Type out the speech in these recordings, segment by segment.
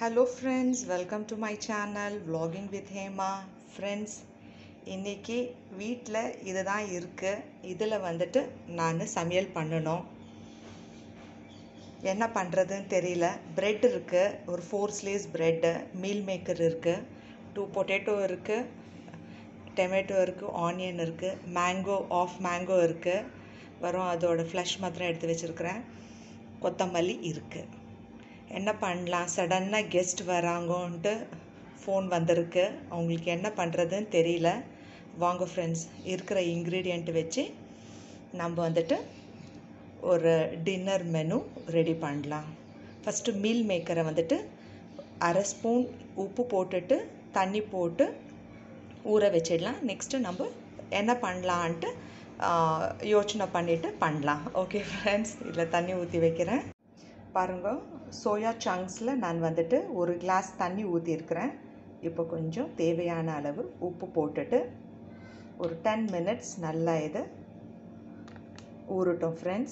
Hello friends welcome to my channel vlogging with Hema friends இன்றைக்கி வீட்டில் இது தான் இருக்குது இதில் வந்துட்டு நான் சமையல் பண்ணணும் என்ன பண்ணுறதுன்னு தெரியல பிரெட் இருக்குது ஒரு four slices bread meal maker இருக்குது டூ பொட்டேட்டோ இருக்குது டொமேட்டோ இருக்குது ஆனியன் இருக்குது மேங்கோ ஆஃப் மேங்கோ இருக்குது வரும் அதோட ஃப்ளஷ் மாத்திரம் எடுத்து வச்சுருக்கிறேன் கொத்தமல்லி இருக்குது என்ன பண்ணலாம் சடன்னாக கெஸ்ட் வராங்கன்ட்டு ஃபோன் வந்திருக்கு அவங்களுக்கு என்ன பண்ணுறதுன்னு தெரியல வாங்க ஃப்ரெண்ட்ஸ் இருக்கிற இன்க்ரீடியண்ட் வச்சு நம்ம வந்துட்டு ஒரு டின்னர் மெனு ரெடி பண்ணலாம் ஃபஸ்ட்டு மீல் மேக்கரை வந்துட்டு அரை ஸ்பூன் உப்பு போட்டுட்டு தண்ணி போட்டு ஊற வச்சிடலாம் நெக்ஸ்ட்டு நம்ம என்ன பண்ணலான்ட்டு யோசனை பண்ணிவிட்டு பண்ணலாம் ஓகே ஃப்ரெண்ட்ஸ் இதில் தண்ணி ஊற்றி வைக்கிறேன் பாருங்க சோயா சங்க்ஸில் நான் வந்துட்டு ஒரு கிளாஸ் தண்ணி ஊற்றிருக்கிறேன் இப்போ கொஞ்சம் தேவையான அளவு உப்பு போட்டுட்டு ஒரு டென் மினிட்ஸ் நல்லா இது ஊறட்டும் ஃப்ரெண்ட்ஸ்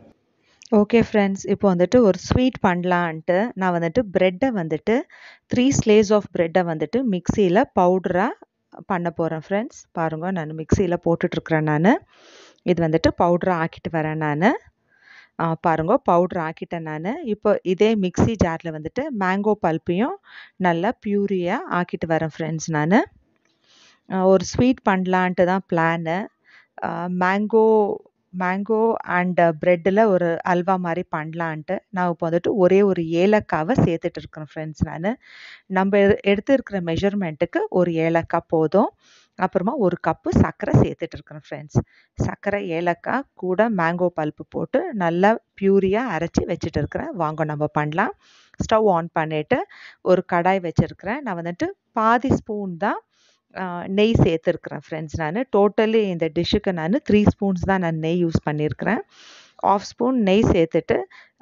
ஓகே ஃப்ரெண்ட்ஸ் இப்போ வந்துட்டு ஒரு ஸ்வீட் பண்ணலான்ட்டு நான் வந்துட்டு ப்ரெட்டை வந்துட்டு த்ரீ ஸ்லேஸ் ஆஃப் ப்ரெட்டை வந்துட்டு மிக்சியில் பவுடராக பண்ண போகிறேன் ஃப்ரெண்ட்ஸ் பாருங்க நான் மிக்சியில் போட்டுட்ருக்குறேன் நான் இது வந்துட்டு பவுடராக ஆக்கிட்டு வரேன் நான் பாருங்க பவுட்ரு ஆக்கிட்டேன் நான் இப்போ இதே மிக்சி ஜாரில் வந்துட்டு மேங்கோ பல்ப்பையும் நல்லா பியூரியாக ஆக்கிட்டு வரேன் ஃப்ரெண்ட்ஸ் நான் ஒரு ஸ்வீட் பண்ணலான்ட்டு தான் பிளானு மேங்கோ மேங்கோ அண்ட் ப்ரெட்டில் ஒரு அல்வா மாதிரி பண்ணலான்ட்டு நான் இப்போ வந்துட்டு ஒரே ஒரு ஏலக்காவை சேர்த்துட்டு இருக்கிறேன் ஃப்ரெண்ட்ஸ் நான் நம்ம எடுத்து இருக்கிற மெஷர்மெண்ட்டுக்கு ஒரு ஏலக்காய் போதும் அப்புறமா ஒரு கப்பு சர்க்கரை சேர்த்துட்டு இருக்கிறேன் ஃப்ரெண்ட்ஸ் சர்க்கரை ஏலக்காய் கூட மேங்கோ பல்ப்பு போட்டு நல்லா பியூரியாக அரைச்சி வச்சுட்டு இருக்கிறேன் வாங்க நம்ம பண்ணலாம் ஸ்டவ் ஆன் பண்ணிவிட்டு ஒரு கடாய் வச்சுருக்கிறேன் நான் வந்துட்டு பாதி ஸ்பூன் தான் நெய் சேர்த்துருக்குறேன் ஃப்ரெண்ட்ஸ் நான் டோட்டலி இந்த டிஷ்ஷுக்கு நான் த்ரீ ஸ்பூன்ஸ் தான் நான் நெய் யூஸ் பண்ணியிருக்கிறேன் ஆஃப் ஸ்பூன் நெய் சேர்த்துட்டு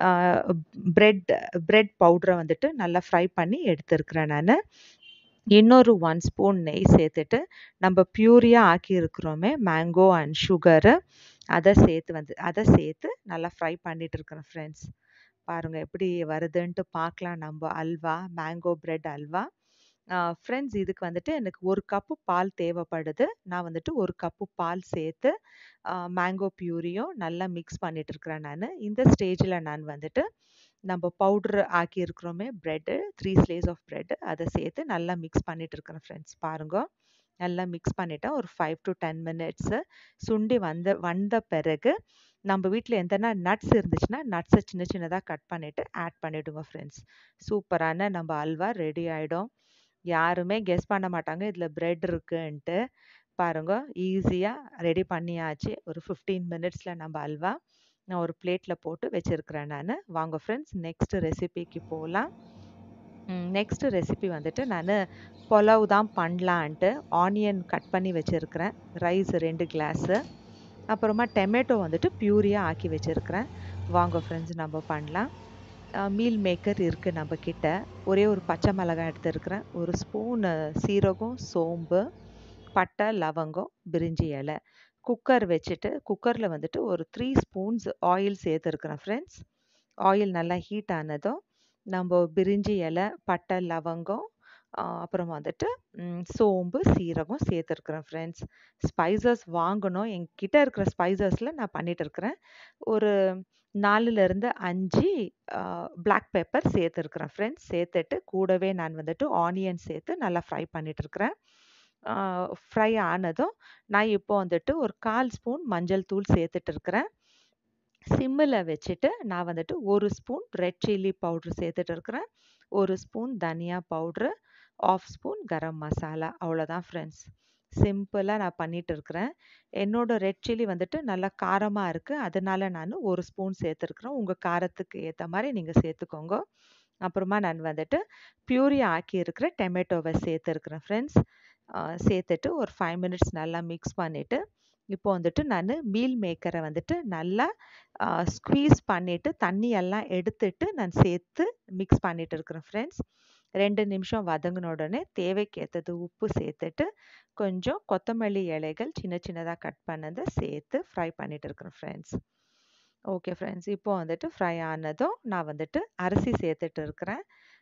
ப்ரெட் ப்ரெட் பவுடரை வந்துட்டு நல்லா ஃப்ரை பண்ணி எடுத்துருக்கிறேன் நான் இன்னொரு ஒன் ஸ்பூன் நெய் சேர்த்துட்டு நம்ம பியூரியாக ஆக்கியிருக்கிறோமே மேங்கோ அண்ட் சுகரு அதை சேர்த்து வந்து அதை சேர்த்து நல்லா ஃப்ரை பண்ணிட்டு இருக்கிறேன் ஃப்ரெண்ட்ஸ் பாருங்கள் எப்படி வருதுன்ட்டு பார்க்கலாம் நம்ம halwa mango bread halwa friends இதுக்கு வந்துட்டு எனக்கு ஒரு கப்பு பால் தேவைப்படுது நான் வந்துட்டு ஒரு கப்பு பால் சேர்த்து மேங்கோ பியூரியும் நல்லா மிக்ஸ் பண்ணிட்டு இருக்கிறேன் நான் இந்த ஸ்டேஜில் நான் வந்துட்டு நம்ம பவுட்ரு ஆக்கியிருக்கிறோமே bread three slice of bread அதை சேர்த்து நல்லா மிக்ஸ் பண்ணிட்டு இருக்கிறேன் ஃப்ரெண்ட்ஸ் பாருங்க நல்லா மிக்ஸ் பண்ணிட்டேன் ஒரு ஃபைவ் டு டென் மினிட்ஸு சுண்டி வந்த வந்த பிறகு நம்ம வீட்டில் எந்தனா நட்ஸ் இருந்துச்சுன்னா நட்ஸை சின்ன சின்னதாக கட் பண்ணிவிட்டு ஆட் பண்ணிவிடுங்க ஃப்ரெண்ட்ஸ் சூப்பரான நம்ம அல்வா ரெடி ஆகிடும் யாருமே கெஸ் பண்ண மாட்டாங்க இதில் ப்ரெட் இருக்குன்ட்டு பாருங்க ஈஸியாக ரெடி பண்ணியாச்சு ஒரு ஃபிஃப்டீன் மினிட்ஸில் நம்ம அல்வா நான் ஒரு பிளேட்டில் போட்டு வச்சுருக்கிறேன் நான் வாங்க ஃப்ரெண்ட்ஸ் நெக்ஸ்ட் ரெசிபிக்கு போகலாம் நெக்ஸ்ட் ரெசிபி வந்துட்டு நான் புலவு தான் பண்ணலான்ட்டு ஆனியன் கட் பண்ணி வச்சுருக்கிறேன் ரைஸ் ரெண்டு கிளாஸு அப்புறமா டொமேட்டோ வந்துட்டு பியூரியாக ஆக்கி வச்சுருக்கிறேன் வாங்க ஃப்ரெண்ட்ஸ் நம்ம பண்ணலாம் மீல் மேக்கர் இருக்குது நம்ம கிட்ட ஒரே ஒரு பச்சை மிளகாய் எடுத்துருக்கிறேன் ஒரு ஸ்பூனு சீரகம் சோம்பு பட்டை லவங்கம் பிரிஞ்சி இலை குக்கர் வச்சுட்டு குக்கரில் வந்துட்டு ஒரு த்ரீ ஸ்பூன்ஸ் ஆயில் சேர்த்துருக்குறேன் ஃப்ரெண்ட்ஸ் ஆயில் நல்லா ஹீட் ஆனதும் நம்ம பிரிஞ்சி இலை பட்டை லவங்கம் அப்புறம் வந்துட்டு சோம்பு சீரகம் சேர்த்துருக்குறேன் ஃப்ரெண்ட்ஸ் ஸ்பைசஸ் வாங்கணும் என்கிட்ட இருக்கிற ஸ்பைசஸில் நான் பண்ணிகிட்டு இருக்கிறேன் ஒரு நாலுலேருந்து அஞ்சு பிளாக் பெப்பர் சேர்த்துருக்குறேன் ஃப்ரெண்ட்ஸ் சேர்த்துட்டு கூடவே நான் வந்துட்டு ஆனியன் சேர்த்து நல்லா ஃப்ரை பண்ணிட்டு இருக்கிறேன் ஃப்ரை ஆனதும் நான் இப்போ வந்துட்டு ஒரு கால் ஸ்பூன் மஞ்சள் தூள் சேர்த்துட்டு இருக்கிறேன் சிம்மில் வச்சுட்டு நான் வந்துட்டு ஒரு ஸ்பூன் ரெட் சில்லி பவுட்ரு சேர்த்துட்டு இருக்கிறேன் ஒரு ஸ்பூன் தனியா powder half spoon garam masala அவ்வளோதான் ஃப்ரெண்ட்ஸ் சிம்பிளாக நான் பண்ணிட்டு இருக்கிறேன் என்னோட ரெட் சில்லி வந்துட்டு நல்லா காரமாக இருக்குது அதனால நான் ஒரு ஸ்பூன் சேர்த்துருக்குறேன் உங்கள் காரத்துக்கு ஏற்ற மாதிரி நீங்கள் சேர்த்துக்கோங்க அப்புறமா நான் வந்துட்டு பியூரி ஆக்கி இருக்கிற டொமேட்டோவை சேர்த்துருக்குறேன் ஃப்ரெண்ட்ஸ் சேர்த்துட்டு ஒரு ஃபைவ் மினிட்ஸ் நல்லா மிக்ஸ் பண்ணிவிட்டு இப்போ வந்துட்டு நான் மீல் மேக்கரை வந்துட்டு நல்லா ஸ்க்வீஸ் பண்ணிவிட்டு தண்ணியெல்லாம் எடுத்துட்டு நான் சேர்த்து மிக்ஸ் பண்ணிட்டு இருக்கிறேன் ஃப்ரெண்ட்ஸ் ரெண்டு நிமிஷம் வதங்கின உடனே தேவைக்கேற்றது உப்பு சேர்த்துட்டு கொஞ்சம் கொத்தமல்லி இலைகள் சின்ன சின்னதாக கட் பண்ணதை சேர்த்து ஃப்ரை பண்ணிட்டு இருக்கிறேன் ஃப்ரெண்ட்ஸ் ஓகே ஃப்ரெண்ட்ஸ் இப்போ வந்துட்டு ஃப்ரை ஆனதும் நான் வந்துட்டு அரிசி சேர்த்துட்டு இருக்கிறேன்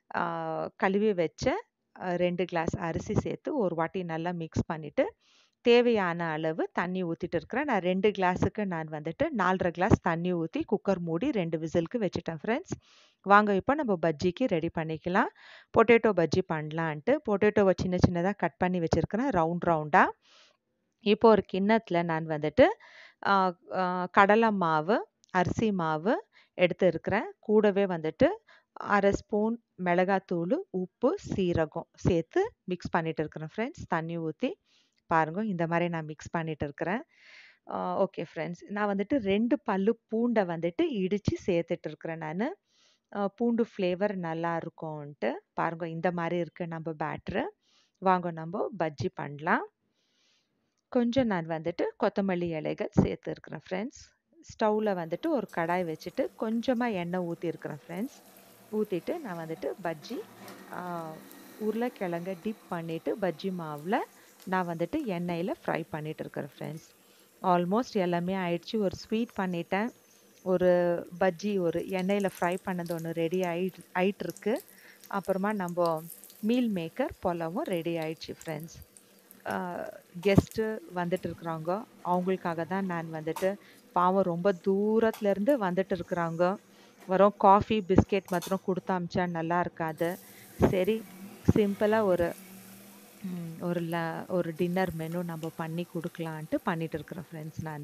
கழுவி வச்ச ரெண்டு கிளாஸ் அரிசி சேர்த்து ஒரு வாட்டி நல்லா மிக்ஸ் பண்ணிவிட்டு தேவையான அளவு தண்ணி ஊற்றிட்டு இருக்கிறேன் நான் ரெண்டு கிளாஸுக்கு நான் வந்துட்டு நாலரை கிளாஸ் தண்ணி ஊற்றி குக்கர் மூடி ரெண்டு விசிலுக்கு வச்சுட்டேன் ஃப்ரெண்ட்ஸ் வாங்க இப்போ நம்ம பஜ்ஜிக்கு ரெடி பண்ணிக்கலாம் பொட்டேட்டோ பஜ்ஜி பண்ணலான்ட்டு பொட்டேட்டோவை சின்ன சின்னதாக கட் பண்ணி வச்சுருக்கிறேன் ரவுண்ட் ரவுண்டாக இப்போ ஒரு கிண்ணத்தில் நான் வந்துட்டு கடலை மாவு அரிசி மாவு எடுத்து இருக்கிறேன் கூடவே வந்துட்டு அரை ஸ்பூன் மிளகாத்தூள் உப்பு சீரகம் சேர்த்து மிக்ஸ் பண்ணிட்டு இருக்கிறேன் ஃப்ரெண்ட்ஸ் தண்ணி ஊற்றி பாருங்க இந்த மாதிரி நான் மிக்ஸ் பண்ணிட்டு இருக்கிறேன் ஓகே ஃப்ரெண்ட்ஸ் நான் வந்துட்டு ரெண்டு பல்லு பூண்டை வந்துட்டு இடித்து சேர்த்துட்டு இருக்கிறேன் நான் பூண்டு ஃப்ளேவர் நல்லா இருக்கும்ன்ட்டு பாருங்க இந்த மாதிரி இருக்குது நம்ம பேட்ரு வாங்க நம்ம பஜ்ஜி பண்ணலாம் கொஞ்சம் நான் வந்துட்டு கொத்தமல்லி இலைகள் சேர்த்து இருக்கிறேன் ஃப்ரெண்ட்ஸ் ஸ்டவ்வில் வந்துட்டு ஒரு கடாய் வச்சுட்டு கொஞ்சமாக எண்ணெய் ஊற்றிருக்கிறேன் ஃப்ரெண்ட்ஸ் ஊற்றிட்டு நான் வந்துட்டு பஜ்ஜி உருளைக்கிழங்க டிப் பண்ணிவிட்டு பஜ்ஜி மாவில் நான் வந்துட்டு எண்ணெயில் ஃப்ரை பண்ணிகிட்டு இருக்கிறேன் ஃப்ரெண்ட்ஸ் ஆல்மோஸ்ட் எல்லாமே ஆயிடுச்சு ஒரு ஸ்வீட் பண்ணிட்டேன் ஒரு பஜ்ஜி ஒரு எண்ணெயில் ஃப்ரை பண்ணது ஒன்று ரெடி ஆயிட்டு ஆயிட்டுருக்கு அப்புறமா நம்ம மீல் மேக்கர் பொலவும் ரெடி ஆயிடுச்சு ஃப்ரெண்ட்ஸ் கெஸ்ட்டு வந்துட்டு இருக்கிறாங்க அவங்களுக்காக தான் நான் வந்துட்டு பாவம் ரொம்ப தூரத்துலேருந்து வந்துட்டு இருக்கிறாங்க வரும் காஃபி பிஸ்கெட் மாத்திரம் கொடுத்து அமிச்சா நல்லா இருக்காது சரி சிம்பிளாக ஒரு ஒரு ல ஒரு டின்னர் மெனு நம்ம பண்ணி கொடுக்கலான்ட்டு பண்ணிட்டு இருக்கிறேன் ஃப்ரெண்ட்ஸ் நான்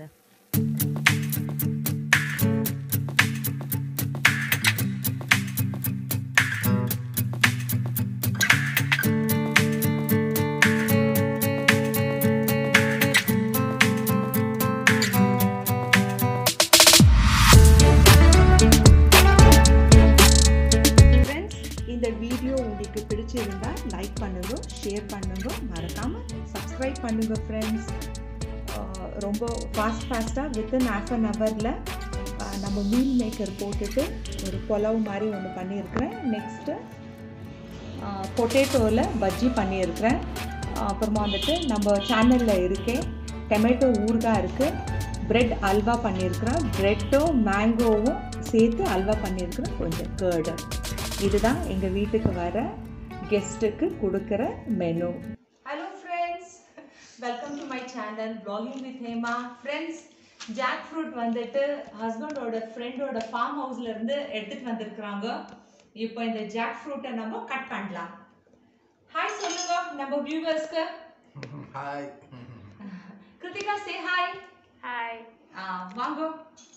இந்த வீடியோ உங்களுக்கு பிடிச்சிருந்தா லைக் பண்ணுங்க ஷேர் பண்ணுங்க மறக்காம சப்ஸ்கிரைப் பண்ணுங்க ஃப்ரெண்ட்ஸ் ரொம்ப ஃபாஸ்ட் ஃபாஸ்ட்டாக வித்தின் ஹாஃப் அன் ஹவரில் நம்ம மீல் மேக்கர் போட்டுட்டு ஒரு புலவு மாதிரி ஒன்று பண்ணியிருக்கிறேன் நெக்ஸ்ட்டு பொட்டேட்டோவில் பஜ்ஜி பண்ணியிருக்கிறேன் அப்புறமா வந்துட்டு நம்ம சேனலில் இருக்கேன் டொமேட்டோ ஊறுகாய் இருக்குது ப்ரெட் அல்வா பண்ணியிருக்கிறேன் ப்ரெட்டும் மேங்கோவும் சேர்த்து அல்வா பண்ணியிருக்கிறேன் கொஞ்சம் கேர்டு இதுதான் எங்கள் வீட்டுக்கு வர கெஸ்ட்டுக்கு கொடுக்குற menu hello friends welcome to my channel ப்ளாகிங் with Hema friends jack fruit வந்துட்டு ஹஸ்பண்டோட ஃப்ரெண்டோட ஃபார்ம் ஹவுஸ்ல இருந்து எடுத்துட்டு வந்திருக்கிறாங்க இப்போ இந்த ஜாக் ஃப்ரூட்டை நம்ம கட் பண்ணலாம் ஹாய் சொல்லுங்க நம்ம வியூவர்ஸ்க்கு hi Krithika say hi hi ஆ வாங்க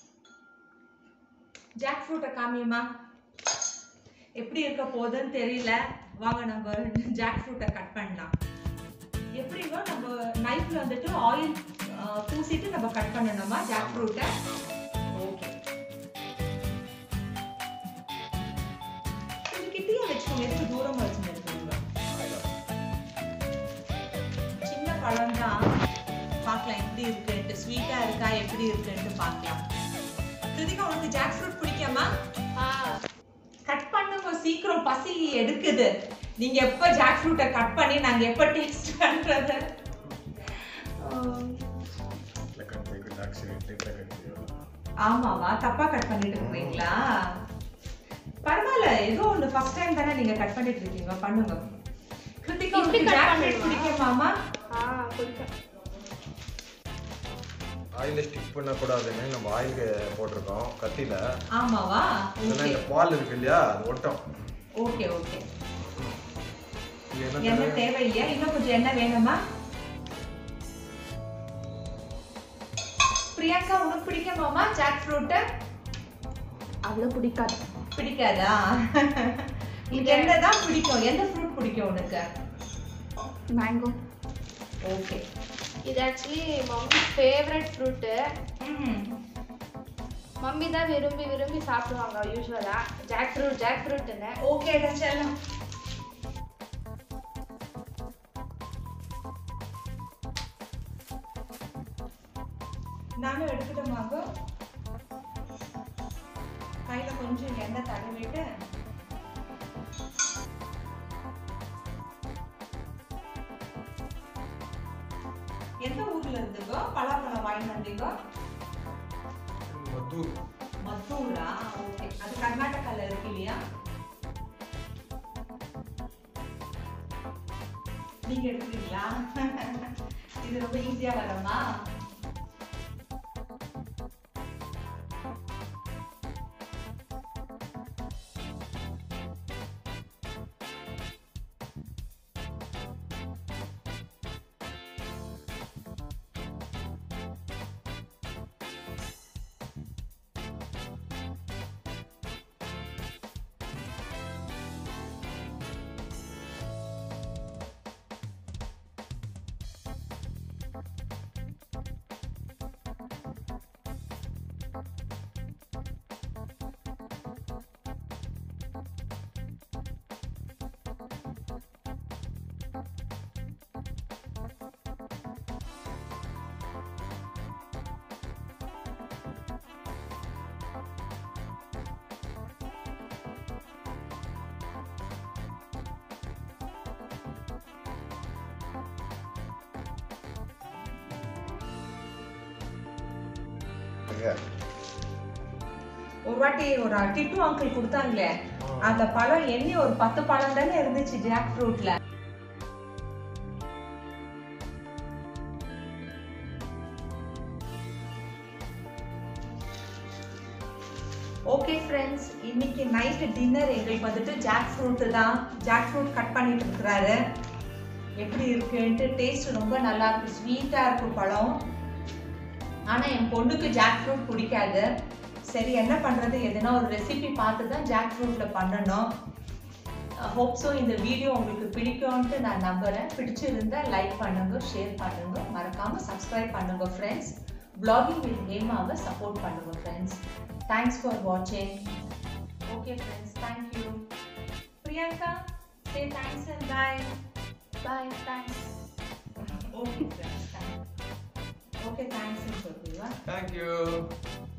ஜாக் ஃப்ரூட்டை காமியம்மா எப்படி இருக்க போகுதுன்னு தெரியல வாங்க நம்ம ஜாக் ஃப்ரூட்டை கட் பண்ணலாம் எப்படிங்க நம்ம நைஃப்ல வந்துட்டு ஆயில் பூசிட்டு நம்ம கட் பண்ணணுமா ஜாக் ஃப்ரூட்டை ஓகே கொஞ்சம் கிட்டியா வச்சுக்கோங்க எதுக்கு தூரமா வச்சுருக்கீங்க சின்ன பழம் தான் பார்க்கலாம் எப்படி இருக்குன்ட்டு ஸ்வீட்டா இருக்கா எப்படி இருக்குன்ட்டு பார்க்கலாம் கிருதிகா உனக்கு ஜாக் ஃப்ரூட் பிடிக்காமா ஆ கட் பண்ணுங்க சீக்கிரம் பசி எடுக்குது நீங்க எப்ப ஜாக் ஃப்ரூட்டை கட் பண்ணி நாங்க எப்ப டேஸ்ட் பண்றது ஆமாவா தப்பா கட் பண்ணிட்டு இருக்கீங்களா பரவாயில்ல ஏதோ ஒண்ணு ஃபர்ஸ்ட் டைம் தானே நீங்க கட் பண்ணிட்டு இருக்கீங்க பண்ணுங்க கிருத்திகா இப்படி உங்களுக்கு cut ஜாக் ஃப்ரூட் பண்ணணுமா? பிடிக்குமாமா ஆ பிடிக்கும் ஆயில ஸ்டிக் பண்ணக்கூடாதுன்னு நம்ம ஆயில் போட்டிருக்கோம் கத்தியில ஆமாவா இல்லைன்னா ஓகே இந்த பால் இருக்கு இல்லையா அது ஒட்டும் ஓகே ஓகே இது என்ன எண்ணெய் தேவை? தேவையில்லையா இன்னும் கொஞ்சம் எண்ணெய் வேணுமா பிரியங்கா உனக்கு பிடிக்குமாமா ஜாக் ஃப்ரூட் அவ்வளோ பிடிக்காது பிடிக்காதா உனக்கு என்னதான் பிடிக்கும் எந்த ஃப்ரூட் பிடிக்கும் உனக்கு மேங்கோ ஓகே இது actually mummy favourite fruit mummy தான் விரும்பி விரும்பி சாப்பிடுவாங்க யூஸ்வலாக ஜாக் ஃப்ரூட் ஜாக் ஃப்ரூட்டுன்னு ஓகேடா செல்லம் நானும் எடுத்துட்டோமாங்க கையில கொஞ்சம் எண்ணெய் தடவிட்டு எந்த ஊர்ல இருந்துக்கோ பலாப்பழம் வாங்கி வந்தீங்க மத்தூர் மத்தூரா ஓகே அது கர்நாடகால இருக்கு இல்லையா நீங்க எடுக்கிறீங்களா இது ரொம்ப ஈஸியா வரமா ஒரு வாட்டி ஒரு டிட்டு அங்கிள் கொடுத்தாங்களே அந்த பழம் எண்ணி ஒரு பத்து பழம் தானே இருந்துச்சு ஜாக் ஃப்ரூட்ல ஓகே ஃப்ரெண்ட்ஸ் இன்னைக்கு நைட்டு டின்னர் எங்களுக்கு வந்துட்டு ஜாக் ஃப்ரூட்டு தான் ஜாக் ஃப்ரூட் கட் பண்ணிட்டு இருக்கிறாரு எப்படி இருக்குன்ட்டு டேஸ்ட் ரொம்ப நல்லா இருக்கு ஸ்வீட்டாக இருக்கு பழம் ஆனால் என் பொண்ணுக்கு ஜாக் ஃப்ரூட் பிடிக்காது சரி என்ன பண்ணுறது எதுனா ஒரு ரெசிபி பார்த்து தான் ஜாக் ஃப்ரூட்டில் பண்ணணும் ஹோப்ஸோ இந்த வீடியோ உங்களுக்கு பிடிக்கும்ன்ட்டு நான் நம்புகிறேன் பிடிச்சிருந்தா லைக் பண்ணுங்க ஷேர் பண்ணுங்க மறக்காமல் சப்ஸ்கிரைப் பண்ணுங்க ஃப்ரெண்ட்ஸ் பிளாகிங் வித் ஹேமாவை சப்போர்ட் பண்ணுங்க ஃப்ரெண்ட்ஸ் தேங்க்ஸ் ஃபார் வாட்சிங் okay friends thank you Priyanka say thanks and bye bye thanks okay friends okay thanks சொல்லுவா தேங்க்யூ